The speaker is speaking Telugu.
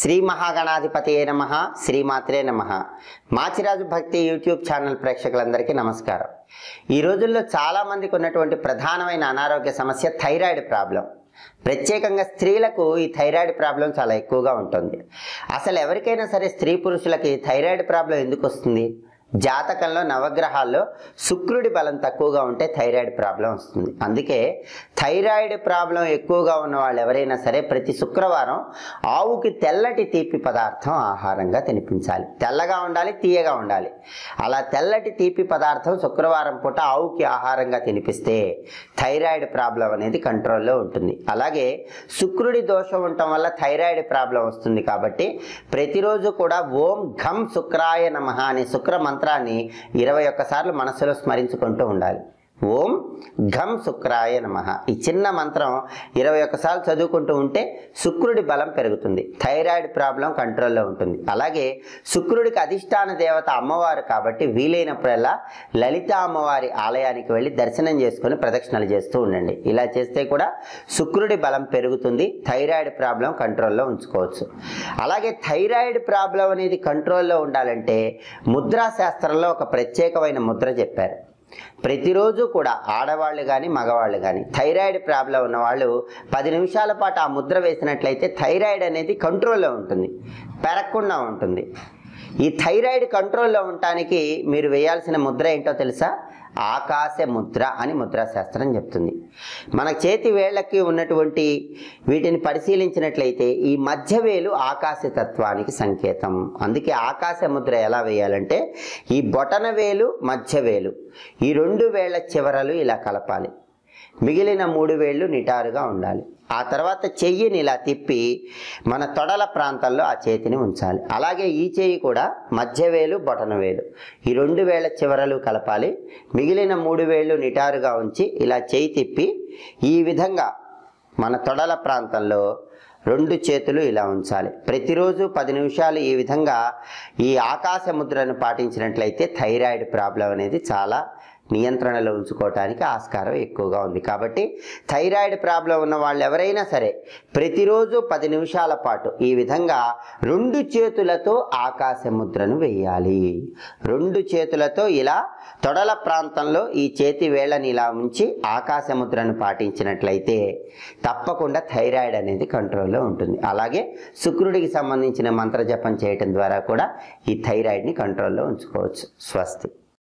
శ్రీ మహాగణాధిపతి నమ శ్రీమాత్రే నమ మాచిరాజు భక్తి యూట్యూబ్ ఛానల్ ప్రేక్షకులందరికీ నమస్కారం ఈ రోజుల్లో చాలామందికి ఉన్నటువంటి ప్రధానమైన అనారోగ్య సమస్య థైరాయిడ్ ప్రాబ్లం ప్రత్యేకంగా స్త్రీలకు ఈ థైరాయిడ్ ప్రాబ్లం చాలా ఎక్కువగా ఉంటుంది అసలు ఎవరికైనా సరే స్త్రీ పురుషులకి థైరాయిడ్ ప్రాబ్లం ఎందుకు వస్తుంది జాతకంలో నవగ్రహాల్లో శుక్రుడి బలం తక్కువగా ఉంటే థైరాయిడ్ ప్రాబ్లం వస్తుంది అందుకే థైరాయిడ్ ప్రాబ్లం ఎక్కువగా ఉన్న వాళ్ళు ఎవరైనా సరే ప్రతి శుక్రవారం ఆవుకి తెల్లటి తీపి పదార్థం ఆహారంగా తినిపించాలి తెల్లగా ఉండాలి తీయగా ఉండాలి అలా తెల్లటి తీపి పదార్థం శుక్రవారం పూట ఆవుకి ఆహారంగా తినిపిస్తే థైరాయిడ్ ప్రాబ్లం అనేది కంట్రోల్లో ఉంటుంది అలాగే శుక్రుడి దోషం ఉండటం వల్ల థైరాయిడ్ ప్రాబ్లం వస్తుంది కాబట్టి ప్రతిరోజు కూడా ఓం ఘం శుక్రాయ నమ అనే శుక్ర మంత్రాన్ని ఇరవై ఒక్కసార్లు మనస్సులో స్మరించుకుంటూ ఉండాలి ఓం ఘం శుక్రాయ నమ ఈ చిన్న మంత్రం ఇరవై ఒక్కసార్లు చదువుకుంటూ ఉంటే శుక్రుడి బలం పెరుగుతుంది థైరాయిడ్ ప్రాబ్లం కంట్రోల్లో ఉంటుంది అలాగే శుక్రుడికి అధిష్టాన దేవత అమ్మవారు కాబట్టి వీలైనప్పుడల్లా లలిత అమ్మవారి ఆలయానికి వెళ్ళి దర్శనం చేసుకొని ప్రదక్షిణలు చేస్తూ ఉండండి ఇలా చేస్తే కూడా శుక్రుడి బలం పెరుగుతుంది థైరాయిడ్ ప్రాబ్లం కంట్రోల్లో ఉంచుకోవచ్చు అలాగే థైరాయిడ్ ప్రాబ్లం అనేది కంట్రోల్లో ఉండాలంటే ముద్రా శాస్త్రంలో ఒక ప్రత్యేకమైన ముద్ర చెప్పారు ప్రతిరోజు కూడా ఆడవాళ్ళు కానీ మగవాళ్ళు కానీ థైరాయిడ్ ప్రాబ్లం ఉన్న వాళ్ళు పది నిమిషాల పాటు ఆ ముద్ర వేసినట్లయితే థైరాయిడ్ అనేది కంట్రోల్లో ఉంటుంది పెరగకుండా ఉంటుంది ఈ థైరాయిడ్ కంట్రోల్లో ఉండటానికి మీరు వేయాల్సిన ముద్ర ఏంటో తెలుసా ఆకాశ ముద్ర అని ముద్రాశాస్త్రం చెప్తుంది మన చేతి వేళ్ళకి ఉన్నటువంటి వీటిని పరిశీలించినట్లయితే ఈ మధ్యవేలు ఆకాశతత్వానికి సంకేతం అందుకే ఆకాశ ముద్ర ఎలా వేయాలంటే ఈ బొటన వేలు మధ్యవేలు ఈ రెండు వేళ్ల చివరలు ఇలా కలపాలి మిగిలిన మూడు వేళ్ళు నిటారుగా ఉండాలి ఆ తర్వాత చెయ్యిని ఇలా తిప్పి మన తొడల ప్రాంతంలో ఆ చేతిని ఉంచాలి అలాగే ఈ చెయ్యి కూడా మధ్యవేలు బొటనవేలు ఈ రెండు వేళ్ల చివరలు కలపాలి మిగిలిన మూడు వేళ్ళు నిటారుగా ఉంచి ఇలా చెయ్యి తిప్పి ఈ విధంగా మన తొడల ప్రాంతంలో రెండు చేతులు ఇలా ఉంచాలి ప్రతిరోజు పది నిమిషాలు ఈ విధంగా ఈ ఆకాశ ముద్రను పాటించినట్లయితే థైరాయిడ్ ప్రాబ్లం అనేది చాలా నియంత్రణలో ఉంచుకోవటానికి ఆస్కారం ఎక్కువగా ఉంది కాబట్టి థైరాయిడ్ ప్రాబ్లం ఉన్న వాళ్ళు ఎవరైనా సరే ప్రతిరోజు పది నిమిషాల పాటు ఈ విధంగా రెండు చేతులతో ఆకాశ ముద్రను వేయాలి రెండు చేతులతో ఇలా తొడల ప్రాంతంలో ఈ చేతి వేళ్ళని ఇలా ఉంచి ఆకాశ ముద్రను పాటించినట్లయితే తప్పకుండా థైరాయిడ్ అనేది కంట్రోల్లో ఉంటుంది అలాగే శుక్రుడికి సంబంధించిన మంత్ర జపం చేయటం ద్వారా కూడా ఈ థైరాయిడ్ని కంట్రోల్లో ఉంచుకోవచ్చు స్వస్తి